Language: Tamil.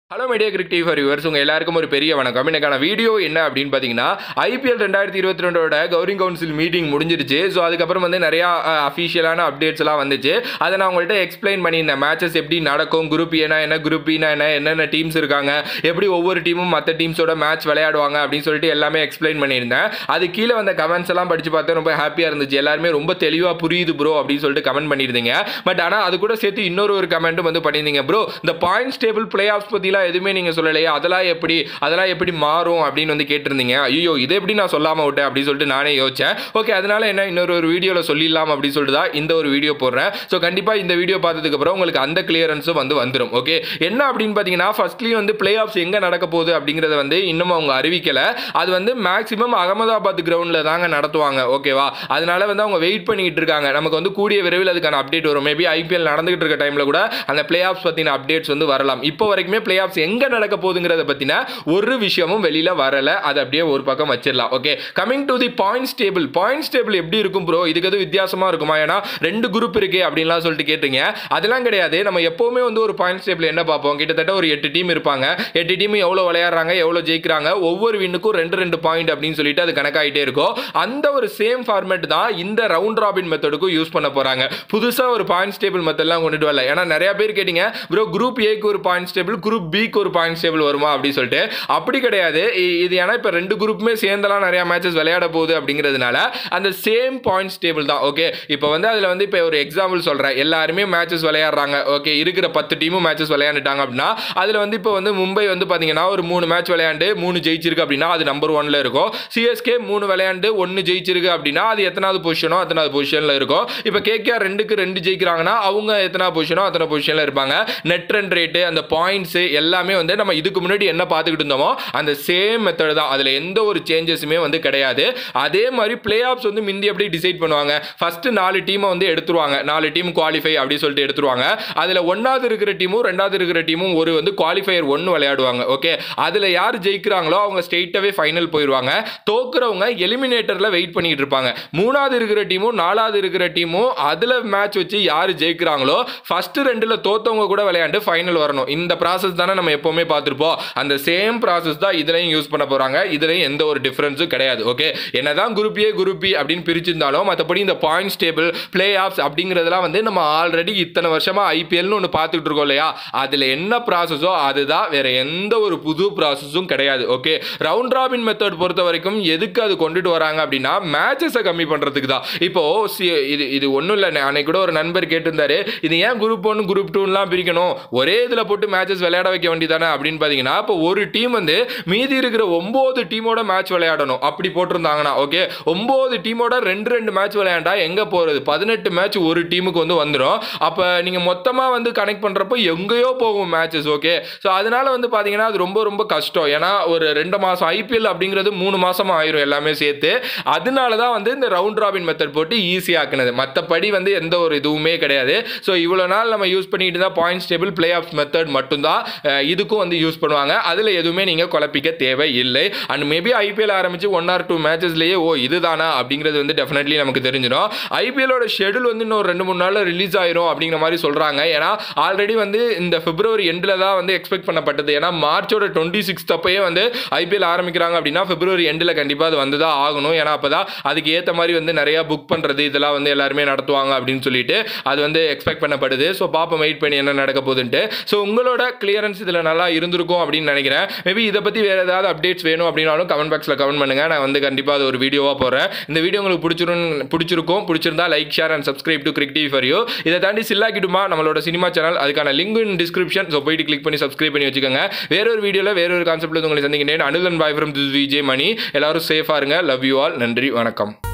hello media crick TV for yours உங்கள் எல்லாருக்கும் ஒரு பெரிய வணக்கம் எனக்கான வீடியோ என்ன அப்படின்னு பார்த்தீங்கன்னா ஐபிஎல் ரெண்டாயிரத்தி இருபத்தி ரெண்டோட கவர்னிங் கவுன்சில் மீட்டிங் முடிஞ்சிருச்சு ஸோ அதுக்கப்புறம் வந்து நிறையா அஃபிஷியலான அப்டேட்ஸ் எல்லாம் வந்துச்சு அதை நான் உங்கள்கிட்ட எக்ஸ்பிளைன் பண்ணியிருந்தேன் மேட்சஸ் எப்படி நடக்கும் குரூப் ஏனா என்ன குரூப் பினா என்ன என்னென்ன டீம்ஸ் இருக்காங்க எப்படி ஒவ்வொரு டீமும் மற்ற டீம்ஸோட மேட்ச் விளையாடுவாங்க அப்படின்னு சொல்லிட்டு எல்லாமே எக்ஸ்பிளைன் பண்ணியிருந்தேன் அது கீழே வந்த கமெண்ட்ஸ் எல்லாம் படித்து பார்த்தா ரொம்ப ஹாப்பியாக இருந்துச்சு எல்லாருமே ரொம்ப தெளிவாக புரியுது ப்ரோ அப்படின்னு சொல்லிட்டு கமெண்ட் பண்ணியிருந்தீங்க பட் ஆனால் அது கூட சேர்த்து இன்னொரு ஒரு கமெண்ட்டும் வந்து பண்ணியிருந்தீங்க ப்ரோ இந்த பாயிண்ட்ஸ் டேபிள் பிளே ஆஃப்ஸ் பற்றிலாம் எதுவுமே நீங்கள் சொல்லலையே அதெல்லாம் எப்படி அதெல்லாம் எப்படி மாறும் அப்படின்னு வந்து கேட்டிருந்தீங்க ஐயோ இதை எப்படி நான் சொல்லாமல் விட்டேன் அப்படின்னு சொல்லிட்டு நானே யோசிச்சேன் ஓகே அதனால என்ன இன்னொரு ஒரு வீடியோவில் சொல்லிடலாம் அப்படின்னு சொல்லிட்டு தான் இந்த ஒரு வீடியோ போடுறேன் ஸோ கண்டிப்பாக இந்த வீடியோ பார்த்ததுக்கப்புறம் உங்களுக்கு அந்த கிளியரன்ஸும் வந்து வந்துடும் ஓகே என்ன அப்படின்னு பார்த்தீங்கன்னா ஃபர்ஸ்ட்லேயும் வந்து பிளே ஆஃப்ஸ் எங்கே நடக்க போகுது அப்படிங்கிறத வந்து இன்னும் அவங்க அறிவிக்கலை அது வந்து மேக்ஸிமம் அகமதாபாத் கிரவுண்டில் தாங்க நடத்துவாங்க ஓகேவா அதனால வந்து அவங்க வெயிட் பண்ணிக்கிட்டு இருக்காங்க நமக்கு வந்து கூடிய விரைவில் அதுக்கான அப்டேட் வரும் மேபி ஐபிஎல் நடந்துகிட்டு இருக்க டைமில் கூட அந்த பிளே ஆஃப்ஸ் பற்றின அப்டேட்ஸ் வந்து வரலாம் இப்போ வரைக்குமே பிளே ஆஃப்ஸ் எங்கே நடக்க போகுதுங்கிறத பற்றின ஒரு விஷயமும் வெளியில் வரல அதை அப்படியே ஒரு பக்கம் வச்சிடலாம் okay coming to the points table points table எப்படி இருக்கும் ப்ரோ இதுக்கு எதுவும் வித்தியாசமாக இருக்குமா ஏன்னா ரெண்டு குரூப் இருக்கு அப்படின்லாம் சொல்லிட்டு கேட்டீங்க அதெல்லாம் கிடையாது நம்ம எப்போவுமே வந்து ஒரு பாயிண்ட்ஸ் டேபிள் என்ன பார்ப்போம் கிட்டத்தட்ட ஒரு எட்டு டீம் இருப்பாங்க எட்டு டீம் எவ்வளோ விளையாடுறாங்க எவ்வளோ ஜெயிக்கிறாங்க ஒவ்வொரு வின்னுக்கும் ரெண்டு ரெண்டு பாயிண்ட் அப்படின்னு சொல்லிட்டு அது கணக்காயிட்டே இருக்கும் அந்த ஒரு சேம் ஃபார்மேட் தான் இந்த ரவுண்ட் ராபின் மெத்தடுக்கும் யூஸ் பண்ண போறாங்க புதுசாக ஒரு பாயிண்ட்ஸ் டேபிள் மெத்தட்லாம் கொண்டுட்டு வரல ஏன்னா நிறைய பேர் கேட்டீங்க ப்ரோ குரூப் ஏக்கு ஒரு பாயிண்ட்ஸ் டேபிள் குரூப் பிக்கு ஒரு பாயிண்ட்ஸ் டேபிள் வருமா அப்படின்னு சொல்லிட்டு அப்படி கிடையாது இ- இது ஏன்னா இப்போ ரெண்டு குரூப்புமே சேர்ந்தெல்லாம் நிறைய மேட்சஸ் விளையாட போகுது அப்படிங்கிறதுனால அந்த சேம் பாயிண்ட்ஸ் டேபிள் தான் ஓகே இப்போ வந்து அதில் வந்து இப்போ ஒரு எக்ஸாம்பிள் சொல்கிறேன் எல்லாருமே மேட்சஸ் விளையாடுறாங்க ஓகே இருக்கிற பத்து டீமும் மேட்சஸ் விளையாண்டுட்டாங்க அப்படின்னா அதில் வந்து இப்போ வந்து மும்பை வந்து பார்த்தீங்கன்னா ஒரு மூணு மேட்ச் விளையாண்டு மூணு ஜெயிச்சிருக்கு அப்படின்னா அது நம்பர் ஒன்ல இருக்கும் சிஎஸ்கே மூணு விளையாண்டு ஒன்று ஜெயிச்சிருக்கு அப்படின்னா அது எத்தனாவது பொசிஷனோ அத்தனாவது பொசிஷனில் இருக்கும் இப்போ கேகேஆர் ரெண்டுக்கு ரெண்டு ஜெயிக்கிறாங்கன்னா அவங்க எத்தனாவது பொசிஷனோ அத்தனை பொசிஷனில் இருப்பாங்க நெட் ரன் ரேட்டு அந்த பாயிண்ட்ஸ் எல்லாமே வந்து நம்ம இதுக்கு முன்னாடி என்ன பார்த்துக்கிட்டு இருந்தோமோ அந்த சேம் மெத்தட் தான் அதில் எந்த ஒரு சேஞ்சஸுமே வந்து கிடையாது அதே மாதிரி பிளே ஆஃப்ஸ் வந்து முந்தி எப்படி டிசைட் பண்ணுவாங்க ஃபர்ஸ்ட் நாலு டீமை வந்து எடுத்துருவாங்க நாலு டீம் குவாலிஃபை அப்படின்னு சொல்லிட்டு எடுத்துருவாங்க அதில் ஒன்றாவது இருக்கிற டீமும் ரெண்டாவது இருக்கிற டீமும் ஒரு வந்து குவாலிஃபையர் ஒன்று விளையாடுவாங்க ஓகே அதில் யார் ஜெயிக்கிறாங்களோ அவங்க ஸ்ட்ரெயிட்டாகவே ஃபைனல் போயிடுவாங்க தோக்குறவங்க எலிமினேட்டரில் வெயிட் பண்ணிட்டு இருப்பாங்க மூணாவது இருக்கிற டீமும் நாலாவது இருக்கிற டீமும் அதில் மேட்ச் வச்சு யார் ஜெயிக்கிறாங்களோ ஃபர்ஸ்ட் ரெண்டில் தோத்தவங்க கூட விளையாண்டு ஃபைனல் வரணும் இந்த ப்ராசஸ் தானே நம்ம எப்போவுமே பார்த்துருப்போம் அந்த சேம் ப்ராசஸ் தான் இதுலையும் யூஸ் பண்ண போகிறாங்க இதுலையும் எந்த ஒரு டிஃப்ரென்ஸும் கிடையாது ஓகே என்னதான் குரூப் ஏ குரூப் பி அப்படின்னு பிரிச்சிருந்தாலும் மற்றபடி இந்த பாயிண்ட்ஸ் டேபிள் பிளே ஆஃப்ஸ் அப்படிங்கிறதெல்லாம் வந்து நம்ம ஆல்ரெடி இத்தனை வருஷமா ஐபிஎல்னு ஒன்று பார்த்துக்கிட்டு இருக்கோம் இல்லையா அதில் என்ன ப்ராசஸோ அதுதான் வேற எந்த ஒரு புது ப்ராசஸும் கிடையாது ஓகே ரவுண்ட் ராபின் மெத்தட் பொறுத்த வரைக்கும் எதுக்கு அது கொண்டுட்டு வராங்க அப்படின்னா மேட்சஸை கம்மி பண்ணுறதுக்கு தான் இப்போ சி- இது இது ஒன்றும் இல்லை அன்னைக்கு கூட ஒரு நண்பர் கேட்டிருந்தாரு இது ஏன் குரூப் ஒன் குரூப் டூலாம் பிரிக்கணும் ஒரே இதில் போட்டு மேட்சஸ் விளையாட வைக்க வேண்டியதானே அப்படின்னு பார்த்தீங்கன்னா இப்போ ஒரு டீம் வந்து மீதி இருக்கிற ஒம்பது டீமோட மேட்ச் விளையாடணும் அப்படி போட்டிருந்தாங்கன்னா ஓகே ஒம்பது டீமோட ரெண்டு ரெண்டு மேட்ச் விளையாண்டா எங்கே போகிறது பதினெட்டு மேட்ச் ஒரு டீமுக்கு வந்து வந்துடும் அப்போ நீங்கள் மொத்தமாக வந்து கனெக்ட் பண்ணுறப்போ எங்கேயோ போகும் மேட்சஸ் ஓகே ஸோ அதனால வந்து பார்த்தீங்கன்னா அது ரொம்ப ரொம்ப கஷ்டம் ஏன்னா ஒரு ரெண்டு மாதம் ஐபிஎல் அப்படிங்கிறது மூணு மாசமா ஆயிரும் எல்லாமே சேர்த்து அதனால தான் வந்து இந்த ரவுண்ட் ராபின் மெத்தட் போட்டு ஈஸியாக்குனது மற்றபடி வந்து எந்த ஒரு இதுவுமே கிடையாது ஸோ இவ்வளோ நாள் நம்ம யூஸ் பண்ணிட்டு தான் points table play off method மட்டும்தான் அஹ், இதுக்கும் வந்து யூஸ் பண்ணுவாங்க அதில் எதுவுமே நீங்கள் குழப்பிக்க தேவை இல்லை அண்ட் மேபி ஐபிஎல் ஆரம்பிச்சு ஒன் ஆர் டூ மேட்சஸ்லேயே ஓ இதுதானா அப்படிங்கிறது வந்து டெஃபினெட்லி நமக்கு தெரிஞ்சிடும் ஐபிஎலோட ஷெடியூல் வந்து இன்னும் ரெண்டு மூணு நாளில் ரிலீஸ் ஆயிரும் அப்படிங்கிற மாதிரி சொல்கிறாங்க ஏன்னா ஆல்ரெடி வந்து இந்த பிப்ரவரி எண்டில் தான் வந்து எக்ஸ்பெக்ட் பண்ணப்பட்டது ஏன்னா மார்ச்சோட டுவெண்ட்டி சிக்ஸ்த் அப்பயே வந்து ஐபிஎல் ஆரம்பிக்கிறாங்க அப்படின்னா பிப்ரவரி எண்டில் கண்டிப்பாக அது வந்து தான் ஆகணும் ஏன்னா அப்போ தான் அதுக்கு ஏற்ற மாதிரி வந்து நிறையா புக் பண்ணுறது இதெல்லாம் வந்து எல்லாருமே நடத்துவாங்க அப்படின்னு சொல்லிட்டு அது வந்து எக்ஸ்பெக்ட் பண்ணப்படுது ஸோ பாப்போம் வெயிட் பண்ணி என்ன நடக்க போகுதுன்ட்டு ஸோ உங்களோட கிளியரன்ஸ் இதில் நல்லா இருந்திருக்கும் அப்படின்னு நினைக்கிறேன் மேபி இதை பற்றி வேறு ஏதாவது அப்டேட்ஸ் வேணும் அப்படின்னாலும் கமெண்ட் பாக்ஸில் கமெண்ட் பண்ணுங்கள் நான் வந்து கண்டிப்பாக அது ஒரு வீடியோவாக போடுறேன் இந்த வீடியோ உங்களுக்கு பிடிச்சிரும் பிடிச்சிருக்கும் பிடிச்சிருந்தா like share and subscribe to crick TV for you இதை தாண்டி சில்லாக்கிடுமா நம்மளோட சினிமா சேனல் அதுக்கான லிங்க் இன் டிஸ்கிரிப்ஷன் ஸோ போயிட்டு கிளிக் பண்ணி சப்ஸ்கிரைப் பண்ணி வச்சுக்கோங்க வேற ஒரு வீடியோவில் வேற ஒரு கான்செப்ட்டில் உங்களை சந்திக்கிறேன் Anuthan bye from this Vijay Mani எல்லாரும் சேஃபாக இருங்க லவ் யூ ஆல் நன்றி வணக்கம்